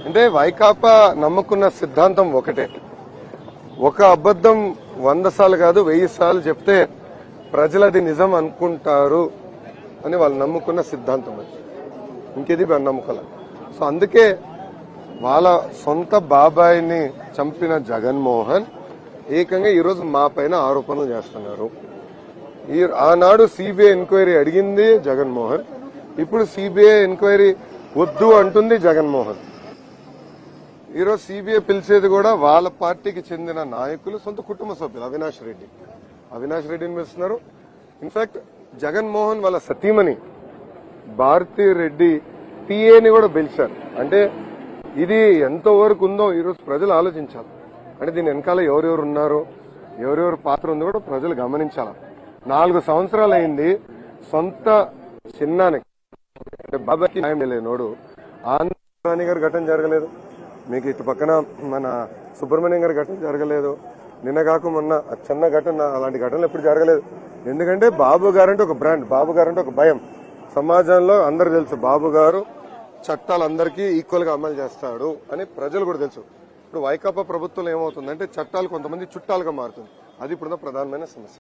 అంటే వైకాపా నమ్ముకున్న సిద్ధాంతం ఒకటే ఒక అబద్ధం వంద సార్లు కాదు వెయ్యి సార్లు చెప్తే ప్రజలు అది నిజం అనుకుంటారు అని వాళ్ళు నమ్ముకున్న సిద్ధాంతం అది ఇంకేది వాళ్ళు నమ్ముకోలే సో అందుకే వాళ్ళ సొంత బాబాయిని చంపిన జగన్మోహన్ ఏకంగా ఈరోజు మా పైన ఆరోపణలు చేస్తున్నారు ఈ ఆనాడు సిబిఐ ఎంక్వైరీ అడిగింది జగన్మోహన్ ఇప్పుడు సిబిఐ ఎంక్వైరీ వద్దు అంటుంది జగన్మోహన్ ఈరోజు సిబిఐ పిలిచేది కూడా వాళ్ళ పార్టీకి చెందిన నాయకులు సొంత కుటుంబ సభ్యులు అవినాష్ రెడ్డి అవినాష్ రెడ్డిని పిలుస్తున్నారు ఇన్ఫాక్ట్ జగన్మోహన్ వాళ్ళ సతీమణి భారతీ రెడ్డి పిఏని కూడా పిలిచారు అంటే ఇది ఎంత వరకు ఉందో ఈరోజు ప్రజలు ఆలోచించాలి అంటే దీని వెనకాల ఎవరెవరు ఉన్నారో ఎవరెవరు పాత్ర ఉందో కూడా ప్రజలు గమనించాలి నాలుగు సంవత్సరాలు అయింది సొంత చిన్నానికి అంటే బాబాకి న్యాయం లేనోడు ఆంధ్రాణి గారి ఘటన జరగలేదు మీకు ఇటు పక్కన మన సుబ్రహ్మణ్యం గారి ఘటన జరగలేదు నిన్న కాక మొన్న ఆ చిన్న ఘటన అలాంటి ఘటనలు ఎప్పుడు జరగలేదు ఎందుకంటే బాబు గారంటే ఒక బ్రాండ్ బాబు గారంటే ఒక భయం సమాజంలో అందరు తెలుసు బాబు గారు చట్టాలు అందరికీ ఈక్వల్ గా అమలు చేస్తాడు అని ప్రజలు కూడా తెలుసు ఇప్పుడు వైకాపా ప్రభుత్వం ఏమవుతుందంటే చట్టాలు కొంతమంది చుట్టాలుగా మారుతుంది అది ఇప్పుడున్న ప్రధానమైన సమస్య